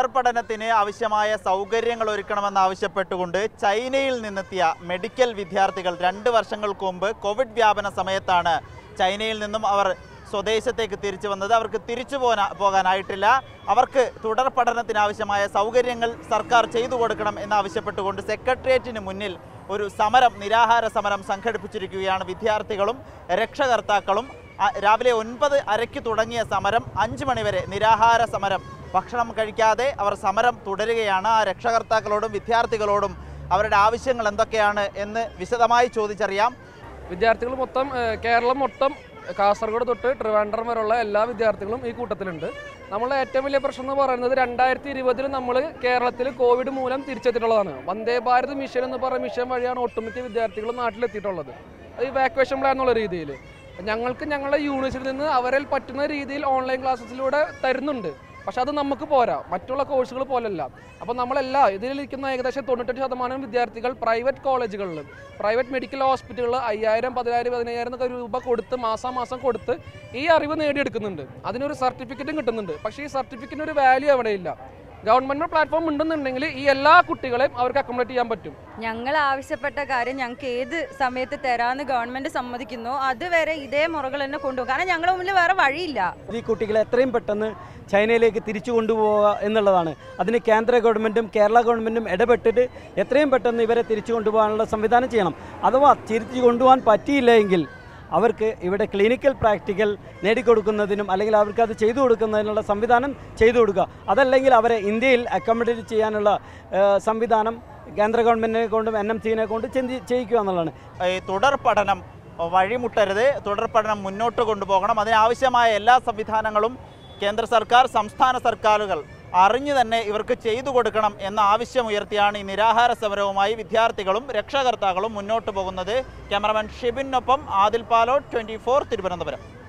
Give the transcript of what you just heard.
പഠനത്തിന് ആവശ്യമായ സൗകര്യങ്ങൾ ഒരുക്കണമെന്നാവശ്യപ്പെട്ടുകൊണ്ട് ചൈനയിൽ നിന്നെത്തിയ മെഡിക്കൽ വിദ്യാർത്ഥികൾ രണ്ട് വർഷങ്ങൾക്ക് മുമ്പ് കോവിഡ് വ്യാപന സമയത്താണ് ചൈനയിൽ നിന്നും അവർ സ്വദേശത്തേക്ക് തിരിച്ചു വന്നത് അവർക്ക് തിരിച്ചു പോകാൻ പോകാനായിട്ടില്ല അവർക്ക് തുടർ പഠനത്തിന് ആവശ്യമായ സൗകര്യങ്ങൾ സർക്കാർ ചെയ്തു കൊടുക്കണം എന്നാവശ്യപ്പെട്ടുകൊണ്ട് സെക്രട്ടേറിയറ്റിന് മുന്നിൽ ഒരു സമരം നിരാഹാര സമരം സംഘടിപ്പിച്ചിരിക്കുകയാണ് വിദ്യാർത്ഥികളും രക്ഷകർത്താക്കളും ആ- രാവിലെ ഒൻപത് അരയ്ക്ക് തുടങ്ങിയ സമരം അഞ്ച് മണിവരെ നിരാഹാര സമരം ഭക്ഷണം കഴിക്കാതെ അവർ സമരം തുടരുകയാണ് ആ രക്ഷകർത്താക്കളോടും വിദ്യാർത്ഥികളോടും അവരുടെ ആവശ്യങ്ങൾ എന്തൊക്കെയാണ് എന്ന് വിശദമായി ചോദിച്ചറിയാം വിദ്യാർത്ഥികൾ മൊത്തം ഏഹ്, കേരളം മൊത്തം കാസർഗോഡ് തൊട്ട് ട്രിവാൻഡ്രം വരെയുള്ള എല്ലാ വിദ്യാർത്ഥികളും ഈ കൂട്ടത്തിലുണ്ട് നമ്മളെ ഏറ്റവും വലിയ പ്രശ്നം എന്ന് പറയുന്നത് രണ്ടായിരത്തി ഇരുപതിൽ നമ്മൾ കേരളത്തിൽ കോവിഡ് മൂലം തിരിച്ചെത്തിയിട്ടുള്ളതാണ് വന്ദേ ഭാരത് മിഷൻ എന്ന് പറയുന്ന മിഷൻ വഴിയാണ് ഒട്ടുമിക്ക വിദ്യാർത്ഥികളും നാട്ടിലെത്തിയിട്ടുള്ളത് അത് ഈ വാക്വേഷൻ പ്ലാൻ എന്നുള്ള രീതിയിൽ ഞങ്ങൾക്ക് ഞങ്ങളുടെ യൂണിവേഴ്സിറ്റിയിൽ നിന്ന് അവരിൽ പറ്റുന്ന രീതിയിൽ ഓൺലൈൻ ക്ലാസ്സസിലൂടെ തരുന്നുണ്ട് പക്ഷെ അത് നമുക്ക് പോരാ മറ്റുള്ള കോഴ്സുകൾ പോലല്ല അപ്പോൾ നമ്മളെല്ലാ ഇതിലിരിക്കുന്ന ഏകദേശം തൊണ്ണൂറ്റെട്ട് ശതമാനം വിദ്യാർത്ഥികൾ പ്രൈവറ്റ് കോളേജുകളിൽ പ്രൈവറ്റ് മെഡിക്കൽ ഹോസ്പിറ്റലുകളിൽ അയ്യായിരം പതിനായിരം പതിനയ്യായിരം എന്നൊക്കെ രൂപ കൊടുത്ത് മാസം മാസം കൊടുത്ത് ഈ അറിവ് നേടിയെടുക്കുന്നുണ്ട് അതിനൊരു സർട്ടിഫിക്കറ്റും കിട്ടുന്നുണ്ട് പക്ഷേ ഈ സർട്ടിഫിക്കറ്റിന് ഒരു വാല്യൂ അവിടെയില്ല ഗവൺമെന്റ് പ്ലാറ്റ്ഫോം ഉണ്ടെന്നുണ്ടെങ്കിൽ ഈ എല്ലാ കുട്ടികളെയും അവർക്ക് അക്കോമഡേറ്റ് ചെയ്യാൻ പറ്റും ഞങ്ങൾ ആവശ്യപ്പെട്ട കാര്യം ഞങ്ങൾക്ക് ഏത് സമയത്ത് തരാമെന്ന് ഗവൺമെന്റ് സമ്മതിക്കുന്നോ അതുവരെ ഇതേ മുറകൾ തന്നെ കൊണ്ടുപോകും കാരണം ഞങ്ങളുടെ മുന്നിൽ വേറെ വഴിയില്ല ഈ കുട്ടികളെ എത്രയും പെട്ടെന്ന് ചൈനയിലേക്ക് തിരിച്ചു കൊണ്ടുപോവുക എന്നുള്ളതാണ് അതിന് കേന്ദ്ര ഗവൺമെൻറ്റും കേരള ഗവൺമെൻറ്റും ഇടപെട്ടിട്ട് എത്രയും പെട്ടെന്ന് ഇവരെ തിരിച്ചു കൊണ്ടുപോകാനുള്ള സംവിധാനം ചെയ്യണം അഥവാ തിരിച്ചു കൊണ്ടുപോകാൻ പറ്റിയില്ല എങ്കിൽ അവർക്ക് ഇവിടെ ക്ലിനിക്കൽ പ്രാക്ടിക്കൽ നേടിക്കൊടുക്കുന്നതിനും അല്ലെങ്കിൽ അവർക്ക് അത് ചെയ്തു കൊടുക്കുന്നതിനുള്ള സംവിധാനം ചെയ്തു കൊടുക്കുക അതല്ലെങ്കിൽ അവരെ ഇന്ത്യയിൽ അക്കോമഡേറ്റ് ചെയ്യാനുള്ള ഏഹ്, സംവിധാനം കേന്ദ്ര ഗവൺമെൻറ്റിനെ കൊണ്ടും എൻ എം സിനെ കൊണ്ട് ചെന്തി- ചെയ്യിക്കുക എന്നുള്ളതാണ് ഈ തുടർ പഠനം വഴിമുട്ടരുത് തുടർ പഠനം മുന്നോട്ട് കൊണ്ടുപോകണം അതിനാവശ്യമായ എല്ലാ സംവിധാനങ്ങളും കേന്ദ്ര സർക്കാർ സംസ്ഥാന സർക്കാരുകൾ അറിഞ്ഞു തന്നെ ഇവർക്ക് ചെയ്തു കൊടുക്കണം എന്ന ആവശ്യമുയർത്തിയാണ് ഈ നിരാഹാര സമരവുമായി വിദ്യാർത്ഥികളും രക്ഷകർത്താക്കളും മുന്നോട്ട് പോകുന്നത് ക്യാമറമാൻ ഷിബിനൊപ്പം ആദിൽ പാലോ ട്വൻറ്റി തിരുവനന്തപുരം